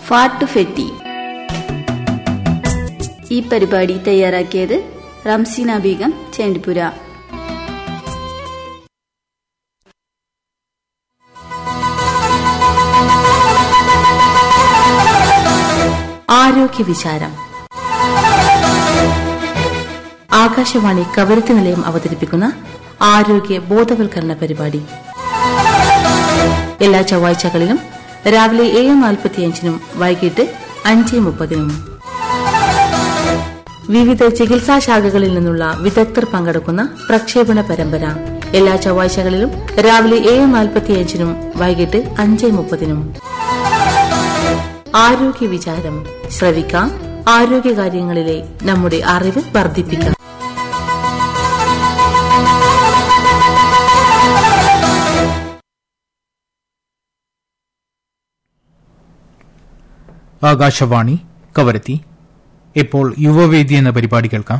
ഫാട്ട് ഫെറ്റി ഈ പരിപാടി തയ്യാറാക്കിയത് റംസീന ബീഗം ചേണ്ടിപ്പുര ആരോഗ്യ വിചാരം ആകാശവാണി കവരത്തി നിലയം അവതരിപ്പിക്കുന്ന ആരോഗ്യ ബോധവൽക്കരണ പരിപാടി എല്ലാ ചൊവ്വാഴ്ചകളിലും രാവിലെ ഏഴ് നാൽപ്പത്തിയഞ്ചിനും വൈകിട്ട് അഞ്ച് മുപ്പതിനും വിവിധ ചികിത്സാ ശാഖകളിൽ നിന്നുള്ള വിദഗ്ധർ പങ്കെടുക്കുന്ന പ്രക്ഷേപണ പരമ്പര എല്ലാ ചൊവ്വാഴ്ചകളിലും രാവിലെ ഏഴ് നാൽപ്പത്തിയഞ്ചിനും വൈകിട്ട് അഞ്ച് മുപ്പതിനും ആരോഗ്യ വിചാരം ശ്രവിക്കാം ആരോഗ്യകാര്യങ്ങളിലെ നമ്മുടെ അറിവ് വർദ്ധിപ്പിക്കാം ആകാശവാണി കവരത്തി ഇപ്പോൾ യുവവേദി എന്ന പരിപാടി കേൾക്കാം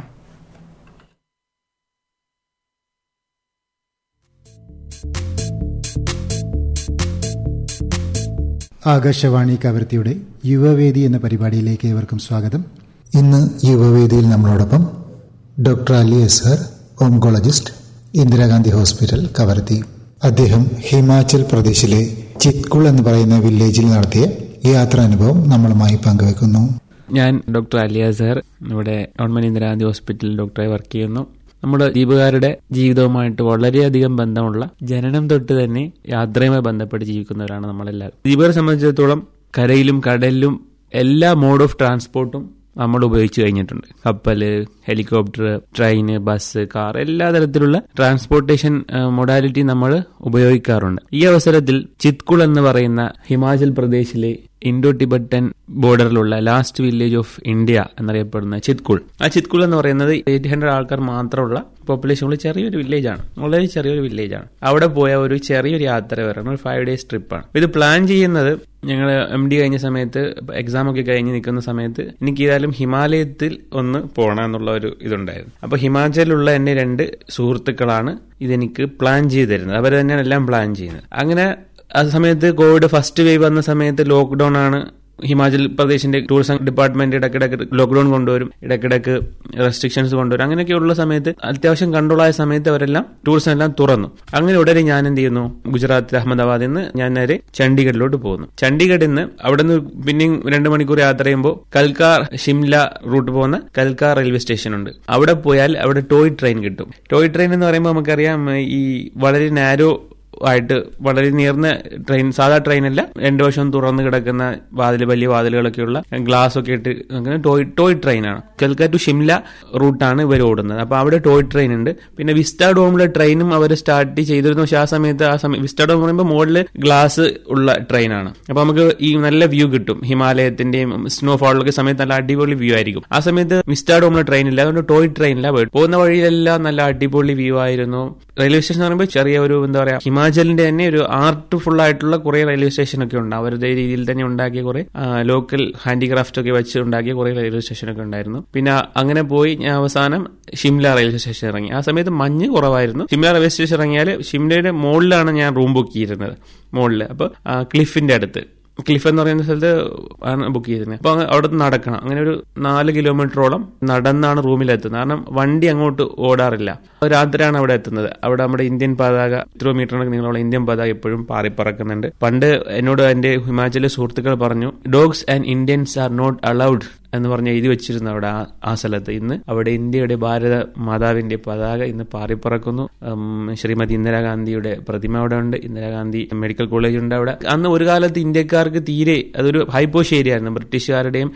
ആകാശവാണി കവർത്തിയുടെ യുവവേദി എന്ന പരിപാടിയിലേക്ക് ഏവർക്കും സ്വാഗതം ഇന്ന് യുവവേദിയിൽ നമ്മളോടൊപ്പം doctor Ali Azhar oncologist Indira Gandhi hospital Kavaratti അദ്ദേഹം ഹിമാചൽ പ്രദേശിലെ ചിത്കുൾ എന്ന് പറയുന്ന വില്ലേജിൽ നടത്തിയ യാത്രാനുഭവം നമ്മളുമായി പങ്കുവെക്കുന്നു ഞാൻ ഡോക്ടർ അലിയ സർ ഇവിടെ ഗവൺമെന്റ് ഇന്ദിരാഗാന്ധി ഹോസ്പിറ്റലിൽ ഡോക്ടറായി വർക്ക് ചെയ്യുന്നു നമ്മുടെ ദ്വീപുകാരുടെ ജീവിതവുമായിട്ട് വളരെയധികം ബന്ധമുള്ള ജനനം തൊട്ട് തന്നെ യാത്രയുമായി ബന്ധപ്പെട്ട് ജീവിക്കുന്നവരാണ് നമ്മളെല്ലാവരും ദ്വീപുകാരെ സംബന്ധിച്ചിടത്തോളം കരയിലും കടലിലും എല്ലാ മോഡ് ഓഫ് ട്രാൻസ്പോർട്ടും നമ്മൾ ഉപയോഗിച്ചു കഴിഞ്ഞിട്ടുണ്ട് കപ്പല് ഹെലികോപ്റ്റർ ട്രെയിന് ബസ് കാർ എല്ലാ തരത്തിലുള്ള ട്രാൻസ്പോർട്ടേഷൻ മൊഡാലിറ്റി നമ്മൾ ഉപയോഗിക്കാറുണ്ട് ഈ അവസരത്തിൽ ചിത്കുൾ എന്ന് പറയുന്ന ഹിമാചൽ പ്രദേശിലെ ഇൻഡോ ടിബറ്റൻ ബോർഡറിലുള്ള ലാസ്റ്റ് വില്ലേജ് ഓഫ് ഇന്ത്യ എന്നറിയപ്പെടുന്ന ചിത്കുൾ ആ ചിത്കുൾ എന്ന് പറയുന്നത് എയ്റ്റ് ഹൺഡ്രഡ് ആൾക്കാർ മാത്രമുള്ള പോപ്പുലേഷനുള്ള ചെറിയൊരു വില്ലേജ് ആണ് വളരെ ചെറിയൊരു വില്ലേജ് ആണ് അവിടെ പോയ ഒരു ചെറിയൊരു യാത്ര വരണം ഒരു ഫൈവ് ഡേയ്സ് ട്രിപ്പാണ് ഇത് പ്ലാൻ ചെയ്യുന്നത് ഞങ്ങൾ എം ഡി കഴിഞ്ഞ സമയത്ത് എക്സാം ഒക്കെ കഴിഞ്ഞ് നിൽക്കുന്ന സമയത്ത് എനിക്ക് ഏതായാലും ഹിമാലയത്തിൽ ഒന്ന് പോകണം എന്നുള്ള ഒരു ഇതുണ്ടായിരുന്നു അപ്പൊ ഹിമാചലിലുള്ള എന്റെ രണ്ട് സുഹൃത്തുക്കളാണ് ഇതെനിക്ക് പ്ലാൻ ചെയ്തു തരുന്നത് അവർ തന്നെയാണ് എല്ലാം പ്ലാൻ ചെയ്യുന്നത് അങ്ങനെ ആ സമയത്ത് കോവിഡ് ഫസ്റ്റ് വേവ് വന്ന സമയത്ത് ലോക്ക്ഡൌൺ ആണ് ഹിമാചൽ പ്രദേശിന്റെ ടൂറിസം ഡിപ്പാർട്ട്മെന്റ് ഇടയ്ക്കിടയ്ക്ക് ലോക്ക്ഡൌൺ കൊണ്ടുവരും ഇടയ്ക്കിടയ്ക്ക് റെസ്ട്രിക്ഷൻസ് കൊണ്ടുവരും അങ്ങനെയൊക്കെയുള്ള സമയത്ത് അത്യാവശ്യം കൺട്രോൾ ആയ സമയത്ത് അവരെല്ലാം ടൂറിസം എല്ലാം തുറന്നു അങ്ങനെ ഉടനെ ഞാൻ എന്ത് ചെയ്യുന്നു ഗുജറാത്തിൽ അഹമ്മദാബാദിൽ നിന്ന് ഞാൻ നേരെ ചണ്ഡീഗഡിലോട്ട് പോകുന്നു ചണ്ഡീഗഡിൽ നിന്ന് അവിടെ നിന്ന് പിന്നെയും രണ്ട് മണിക്കൂർ യാത്ര ചെയ്യുമ്പോൾ കൽക്കാർ ഷിംല റൂട്ട് പോകുന്ന കൽക്കാർ റെയിൽവേ സ്റ്റേഷൻ ഉണ്ട് അവിടെ പോയാൽ അവിടെ ടോയ് ട്രെയിൻ കിട്ടും ടോയ് ട്രെയിൻ എന്ന് പറയുമ്പോൾ നമുക്കറിയാം ഈ വളരെ നാരോ ആയിട്ട് വളരെ നീർന്ന ട്രെയിൻ സാധാ ട്രെയിനല്ല രണ്ടു വശം തുറന്നു കിടക്കുന്ന വാതിൽ വലിയ വാതിലുകളൊക്കെയുള്ള ഗ്ലാസ് ഒക്കെ ഇട്ട് അങ്ങനെ ടോയ് ടോയ് ട്രെയിനാണ് കൽക്ക ടു ഷിംല റൂട്ടാണ് ഇവർ ഓടുന്നത് അപ്പൊ അവിടെ ടോയ് ട്രെയിൻ ഉണ്ട് പിന്നെ വിസ്റ്റ ഡോമിലെ ട്രെയിനും അവർ സ്റ്റാർട്ട് ചെയ്തിരുന്നു പക്ഷെ ആ സമയത്ത് ആ സമയം വിസ്റ്റ ഡോം പറയുമ്പോൾ മുകളിൽ ഗ്ലാസ് ഉള്ള ട്രെയിനാണ് അപ്പൊ നമുക്ക് ഈ നല്ല വ്യൂ കിട്ടും ഹിമാലയത്തിന്റെയും സ്നോഫോളിലൊക്കെ സമയത്ത് നല്ല അടിപൊളി വ്യൂ ആയിരിക്കും ആ സമയത്ത് വിസ്റ്റ ഡോമിലെ ട്രെയിൻ ഇല്ല അതുകൊണ്ട് ടോയ് ട്രെയിനില്ല പോയിട്ട് പോകുന്ന വഴിയിലെല്ലാം നല്ല അടിപൊളി വ്യൂ ആയിരുന്നു റെയിൽവേ സ്റ്റേഷൻ എന്ന് പറയുമ്പോൾ ചെറിയ ഒരു എന്താ പറയാ ഹിമാചലിന്റെ തന്നെ ഒരു ആർട്ട്ഫുൾ ആയിട്ടുള്ള കുറെ റെയിൽവേ സ്റ്റേഷൻ ഒക്കെ ഉണ്ട് അവരുടെ രീതിയിൽ തന്നെ ഉണ്ടാക്കിയ കുറെ ലോക്കൽ ഹാൻഡിക്രാഫ്റ്റ് ഒക്കെ വെച്ച് ഉണ്ടാക്കിയ കുറെ റെയിൽവേ സ്റ്റേഷൻ ഒക്കെ ഉണ്ടായിരുന്നു പിന്നെ അങ്ങനെ പോയി ഞാൻ അവസാനം ഷിംല റെയിൽവേ സ്റ്റേഷൻ ഇറങ്ങി ആ സമയത്ത് മഞ്ഞ് കുറവായിരുന്നു ഷിംല റെയിൽവേ സ്റ്റേഷൻ ഇറങ്ങിയാൽ ഷിംലയുടെ മുകളിലാണ് ഞാൻ റൂം ബുക്ക് ചെയ്തിരുന്നത് മുകളിൽ അപ്പോൾ ക്ലിഫിന്റെ അടുത്ത് ക്ലിഫ് എന്ന് പറയുന്ന സ്ഥലത്ത് ആണ് ബുക്ക് ചെയ്തിരുന്നത് അപ്പൊ അവിടെ നടക്കണം അങ്ങനെ ഒരു നാല് കിലോമീറ്ററോളം നടന്നാണ് റൂമിലെത്തുന്നത് കാരണം വണ്ടി അങ്ങോട്ട് ഓടാറില്ല രാത്രിയാണ് അവിടെ എത്തുന്നത് അവിടെ നമ്മുടെ ഇന്ത്യൻ പതാക ഇത്ര മീറ്ററിനൊക്കെ നിങ്ങളുള്ള ഇന്ത്യൻ പതാക എപ്പോഴും പാറിപ്പറക്കുന്നുണ്ട് പണ്ട് എന്നോട് എന്റെ ഹിമാചലിലെ സുഹൃത്തുക്കൾ പറഞ്ഞു dogs and Indians are not allowed എന്ന് പറഞ്ഞ് എഴുതി വെച്ചിരുന്നു അവിടെ ആ സ്ഥലത്ത് ഇന്ന് അവിടെ ഇന്ത്യയുടെ ഭാരത മാതാവിന്റെ പതാക ഇന്ന് പാറിപ്പറക്കുന്നു ശ്രീമതി ഇന്ദിരാഗാന്ധിയുടെ പ്രതിമ അവിടെ ഉണ്ട് ഇന്ദിരാഗാന്ധി മെഡിക്കൽ കോളേജ് ഉണ്ട് അവിടെ അന്ന് ഒരു കാലത്ത് ഇന്ത്യക്കാർക്ക് തീരെ അതൊരു ഹൈപ്പോഷ് ഏരിയ ആയിരുന്നു ബ്രിട്ടീഷുകാരുടെയും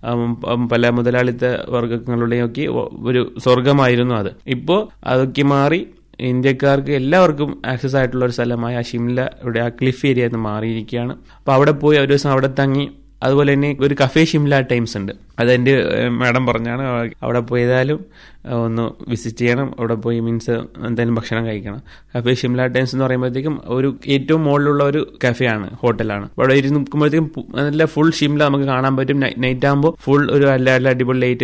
പല മുതലാളിത്ത വർഗങ്ങളുടെയും ഒക്കെ ഒരു സ്വർഗമായിരുന്നു അത് ഇപ്പോ അതൊക്കെ മാറി ഇന്ത്യക്കാർക്ക് എല്ലാവർക്കും ആക്സസ് ആയിട്ടുള്ള ഒരു സ്ഥലമായ ആ ഷിംല ഇവിടെ ആ ക്ലിഫ് ഏരിയ എന്ന് മാറിയിരിക്കുകയാണ് അപ്പൊ അവിടെ പോയി ഒരു ദിവസം അവിടെ തങ്ങി അതുപോലെ തന്നെ ഒരു കഫേ ഷിംല ടൈംസ് ഉണ്ട് അതെന്റെ മാഡം പറഞ്ഞാണ് അവിടെ പോയതാലും ഒന്ന് വിസിറ്റ് ചെയ്യണം അവിടെ പോയി മീൻസ് എന്തായാലും ഭക്ഷണം കഴിക്കണം കഫേ ഷിംല ടൈംസ് എന്ന് പറയുമ്പോഴത്തേക്കും ഒരു ഏറ്റവും മുകളിലുള്ള ഒരു കഫേയാണ് ഹോട്ടലാണ് അവിടെ ഇരുന്ന് നിൽക്കുമ്പോഴത്തേക്കും നല്ല ഫുൾ ഷിംല നമുക്ക് കാണാൻ പറ്റും നൈറ്റ് ആകുമ്പോൾ ഫുൾ ഒരു നല്ല നല്ല അടിപൊളി ലൈറ്റ്